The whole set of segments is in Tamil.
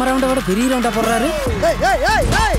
நம்ம ரவுண்டை விட பெரிய ரவுண்டா போடுறாரு ஏய் ஏய் ஏய் ஏய்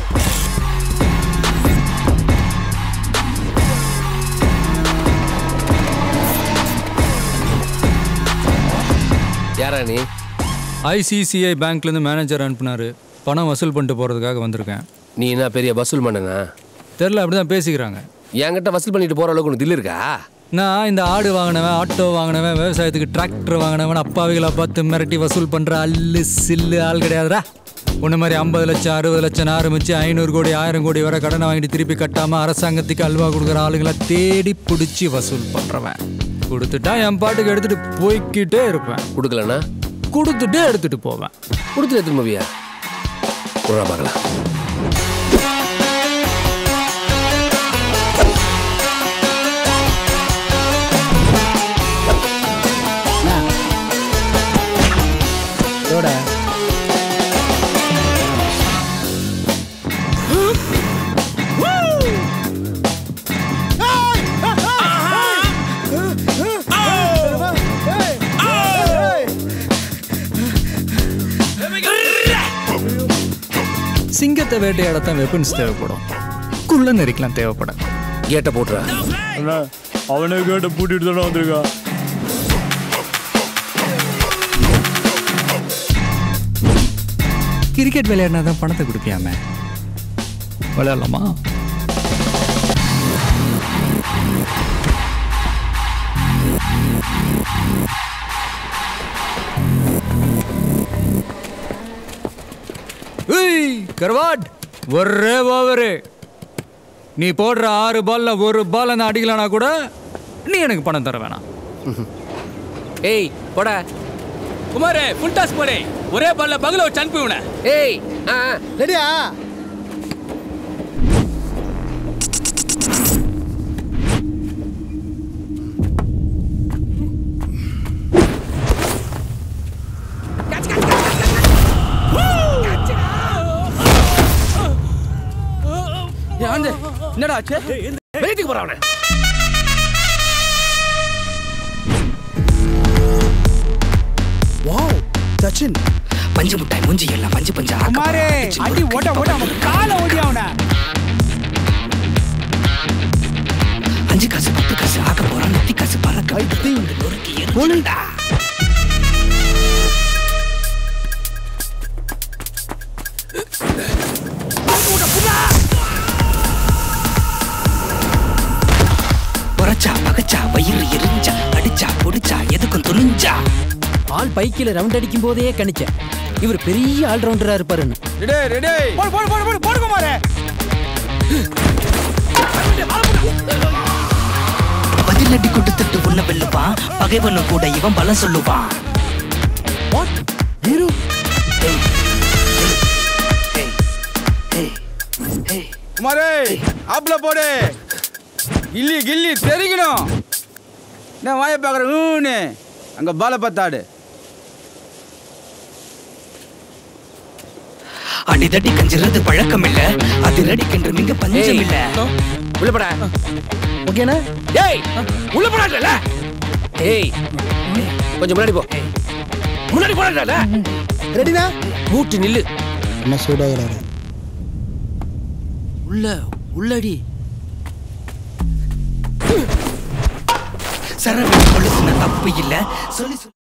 யாரா நீ ஐசிசிஐ பேங்க்லேருந்து மேனேஜர் அனுப்புனாரு பணம் வசூல் பண்ணிட்டு போகிறதுக்காக வந்திருக்கேன் நீ என்ன பெரிய வசூல் மன்னனா தெரில அப்படி தான் பேசிக்கிறாங்க என்கிட்ட வசூல் பண்ணிட்டு போற அளவுக்கு உனக்கு தில் இருக்கா நான் இந்த ஆடு வாங்கினவன் ஆட்டோ வாங்கினவன் விவசாயத்துக்கு டிராக்டர் வாங்கினவன் அப்பாவிகளை பார்த்து மிரட்டி வசூல் பண்ணுற அல்லு சில்லு ஆள் கிடையாதுடா உன்ன மாதிரி ஐம்பது லட்சம் அறுபது லட்சம் ஆரம்பிச்சு ஐநூறு கோடி ஆயிரம் கோடி வரை கடனை வாங்கிட்டு திருப்பி கட்டாமல் அரசாங்கத்துக்கு அல்வா கொடுக்குற ஆளுங்களை தேடி பிடிச்சி வசூல் பண்ணுறவன் கொடுத்துட்டா என் பாட்டுக்கு எடுத்துகிட்டு போய்க்கிட்டே இருப்பேன் கொடுக்கலன்னா கொடுத்துட்டே எடுத்துகிட்டு போவேன் கொடுத்துட்டு எடுத்துட்டு போவியா விட்றா பார்க்கலாம் இதோட சிங்கத்தை வேட்டையாடத்தான் வெப்பன்ஸ் தேவைப்படும் குள்ள நெறிக்கலாம் தேவைப்படும் கேட்டை போட்டுறா அவனே கேட்ட பூட்டிட்டு தானே வந்திருக்கான் கிரிக்கெட் விளையாடினா தான் பணத்தை கொடுப்பியாம விளையாடலாமா ஏய் கர்வாட் ஒரே ஓவரு நீ போடுற ஆறு பால்ல ஒரு பால் நான் அடிக்கலனா கூட நீ எனக்கு பணம் தர வேணாம் ஏய் போடா குமாரே ஃபுல் டாஸ் போடே ஒரே பால்ல பகல வச்சு அனுப்பி உன ஏய் ஆ ஆ. ரெடியா என்னடா ஆச்சு வெளியத்துக்கு போறான் அவனை வாவ் சச்சின் பஞ்சு முட்டாய் மூஞ்சி எல்லாம் பஞ்சு பஞ்சு குமாரே அடி ஓட்ட ஓட்ட அவன் கால ஓடி அவன அஞ்சு காசு பத்து காசு ஆக்க போறான் நெத்தி காசு பறக்க விட்டு நொறுக்கி எரிஞ்சுடா பொறச்சா பகச்சா வயிறு எரிஞ்சா அடிச்சா பொடிச்சா எதுக்கும் துணிஞ்சா ஆள் பைக்கில் ரவுண்ட் அடிக்கும் போதே கணிச்சேன் இவர் பெரிய ஆல் ரவுண்டரா இருப்பாருன்னு ரெடே ரெடே போடு போடு போடு போடு போடு குமாரே பதிலடி கொடுத்துட்டு உன்ன வெல்லுவான் பகைவனும் கூட இவன் பலம் சொல்லுவான் ஹீரோ குமாரே ஆப்ல போடு கில்லி கில்லி தெரிக்கணும் நான் வாய பார்க்குறேன் ஊன்னு அங்க பால பத்தாடு அடிதடி கஞ்சிறது பழக்கம் இல்ல அதிரடிக்கென்று மிக பஞ்சம் இல்ல உள்ள போடா ஓகேண்ணா ஏய் உள்ள போடாடல ஏய் கொஞ்சம் முன்னாடி போ முன்னாடி போடாடல ரெடினா மூட்டு நில்லு என்ன சூடாகிறாரு உள்ள உள்ளடி சரவெடி கொலுசுன தப்பு இல்ல சொல்லி சொல்லி